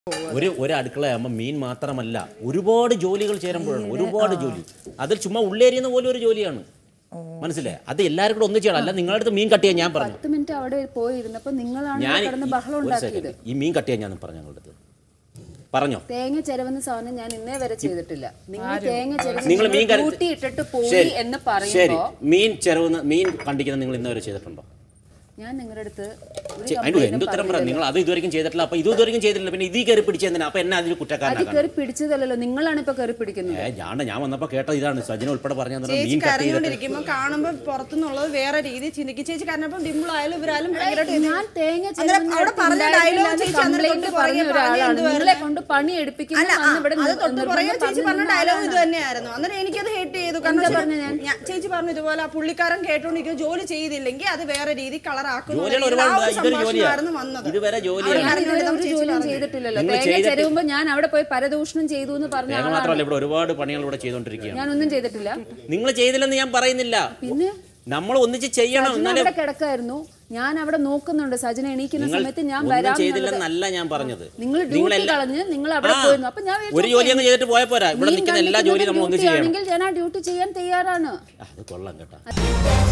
ഒരു ഒരു അടുക്കളയാകുമ്പോൾ മീൻ മാത്രമല്ല ഒരുപാട് ജോലികൾ ചേരുമ്പോഴാണ് ഒരുപാട് ജോലി അതിൽ ചുമ്മാ ഉള്ളേരിയുന്ന പോലും ഒരു ജോലിയാണ് മനസ്സിലായി അത് എല്ലാവരും കൂടെ ഒന്നിച്ചാണ് അല്ല നിങ്ങളുടെ അടുത്ത് മീൻ കട്ട് ചെയ്യാൻ ഞാൻ പറഞ്ഞു പത്ത് മിനിറ്റ് അവിടെ പോയി ഇരുന്നപ്പോ നിങ്ങളാണ് ഞാൻ കിടന്ന് ഈ- ബഹളം ഒരു ഉണ്ടാക്കിയത് സെക്കൻഡ് ഈ മീൻ കട്ട് ചെയ്യാൻ ഞാൻ പറഞ്ഞു ഞങ്ങളുടെ അടുത്ത് പറഞ്ഞോ തേങ്ങ ചെരവെന്ന സാധനം ഞാൻ ഇന്നേ വരെ ചെയ്തിട്ടില്ല നിങ്ങൾ തേങ്ങ നിങ്ങൾ മീൻ ചെരവ് കറി- കൂട്ടി ഇട്ടിട്ട് പോയി ശരി എന്ന് ശരി പറയുമ്പോ മീൻ ചെറുവുന്ന മീൻ കണ്ടിക്കുന്ന നിങ്ങൾ ഇന്നുവരെ ചെയ്തിട്ടുണ്ടോ ഞാൻ നിങ്ങളുടെ അടുത്ത് ഒരു ചെ- അതിന് complaint എന്ത് ഉത്തരം പറ പറഞ്ഞില്ലല്ലോ. നിങ്ങൾ അത് ഇതുവരെയും ചെയ്തിട്ടില്ല അപ്പൊ ഇത് ഇതുവരെയും ചെയ്തിട്ടില്ല പിന്നെ ഇതീ കയറി പിടിച്ചെന്തിനാ അപ്പൊ എന്നെ അതിൽ അത് കുറ്റക്കാരനാക്കാൻ കയറി പിടിച്ചതല്ലല്ലോ നിങ്ങളാണ് ഇപ്പൊ കയറി പിടിക്കുന്നത് ഏ ഞാൻ ഞാൻ വന്നപ്പോ കേട്ടത് ഇതാണ് സജിന ഉൾപ്പെടെ പറഞ്ഞു തന്നെ ചേച്ചി മീൻ കട്ട് ചെയ്തിട്ട് കരഞ്ഞോണ്ടിരിക്കുമ്പോ കാണുമ്പോ പുറത്തുനിന്നുള്ളത് വേറെ രീതി ചിന്തിക്കും ചേച്ചി കരഞ്ഞപ്പോ ഡിമ്പിളായാലും ഇവരായാലും ഭയങ്കരമായിട്ട് ഞാൻ തേങ്ങ അന്നേരം അവിടെ പറഞ്ഞ dialogue ചേച്ചി അന്നേരം കംപ്ലൈന്റ് തൊട്ട് പറഞ്ഞ പുറകെ പറഞ്ഞ ഒരാളാണ് എന്തുവായിരുന്നു? നിങ്ങളെ കൊണ്ട് പണി എടുപ്പിക്കുന്നു അല്ല അന്ന് ഇവിടെ അത് തൊട്ട് നിർബന്ധം പുറകെ ചേച്ചി പറഞ്ഞ പറഞ്ഞിരുന്ന ഡയലോഗ് ഇത് ആളാണ്. തന്നെയായിരുന്നു അന്നേരം എനിക്കത് ഹേറ്റ് ചെയ്തു കാരണം എന്താ വെച്ചാൽ പറഞ്ഞ ഞാൻ? ഞാൻ- ചേച്ചി പറഞ്ഞു ഇതുപോലെ ആ പുള്ളിക്കാരൻ കേട്ടോണ്ടിരിക്കും ജോലി ചെയ്തില്ലെങ്കിൽ അത് വേറെ രീതി കളർ ആക്കുന്നു ജോലികൾ ഒരുപാട് ഉണ്ട്. ഇതൊരു ജോലിയാണ് വന്നത് ഇതുവരെ ഞാൻ ജോലിയാണ് ഇതുവരെ ഒരു ജോലിയും ചെയ്തിട്ടില്ലല്ലോ നിങ്ങൾ തേങ്ങ ചെയ്തിട്ട്- ചെരുവുമ്പോ ഞാൻ അവിടെ പോയി പരദൂഷണം ചെയ്തു എന്ന് പറഞ്ഞ തേങ്ങ ആളാണ് മാത്രമല്ല ഇവിടെ ഒരുപാട് പണികൾ ഇവിടെ ചെയ്തുകൊണ്ടിരിക്കുകയാണ് ഞാനൊന്നും ചെയ്തിട്ടില്ല നിങ്ങൾ ചെയ്തില്ലെന്ന് ഞാൻ പറയുന്നില്ല പിന്നെ നമ്മൾ ഒന്നിച്ച് ചെയ്യണം സജന എന്നാലേ അവിടെ കിടക്കായിരുന്നു ഞാൻ അവിടെ നോക്കുന്നുണ്ട് സജന എണീക്കുന്ന നിങ്ങൾ സമയത്ത് ഞാൻ ഒന്നും വരാം എന്നുള്ളത് ചെയ്തില്ലെന്നല്ല ഞാൻ പറഞ്ഞത് നിങ്ങൾ ഡ്യൂട്ടി നിങ്ങളെല്ലാം- കളഞ്ഞ് നിങ്ങൾ അവിടെ ആ, പോയിരുന്നു അപ്പൊ ഞാൻ ഒരു വിചാരിച്ചു, ജോലി അങ്ങ് ചെയ്തിട്ട് പോയാൽ പോരാ ഇവിടെ മീൻ നിൽക്കുന്ന എല്ലാ കണ്ടിക്കുന്നത് ജോലിയും നമ്മൾ ഒന്നിച്ച് ഡ്യൂട്ടി ചെയ്യണം ആണെങ്കിൽ ഞാൻ ആ ഡ്യൂട്ടി ചെയ്യാൻ തയ്യാറാണ് അത് കൊള്ളാം കേട്ടോ